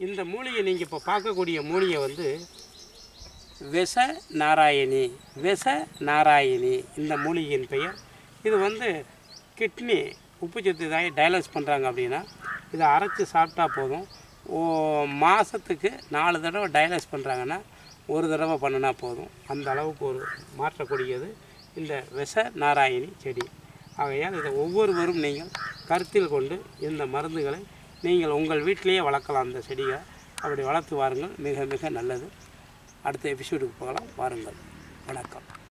இந்த மூலிகை நீங்கள் இப்போ பார்க்கக்கூடிய மூலிகை வந்து விஷ நாராயணி விஷ நாராயணி இந்த மூலிகையின் பெயர் இது வந்து கிட்னி உப்பு சத்து இதாகி டயலஸ் பண்ணுறாங்க அப்படின்னா இதை அரைச்சி சாப்பிட்டா போதும் ஓ மாதத்துக்கு நாலு தடவை டயலஸ் பண்ணுறாங்கன்னா ஒரு தடவை பண்ணினா போதும் அந்த அளவுக்கு ஒரு மாற்றக்கூடியது இந்த விஷ நாராயணி செடி ஆகையால் இதை ஒவ்வொருவரும் நீங்கள் கருத்தில் கொண்டு இந்த மருந்துகளை நீங்கள் உங்கள் வீட்டிலேயே வளர்க்கலாம் அந்த செடியை அப்படி வளர்த்து வாருங்கள் மிக மிக நல்லது அடுத்த எபிசோடுக்கு போகலாம் வாருங்கள் வணக்கம்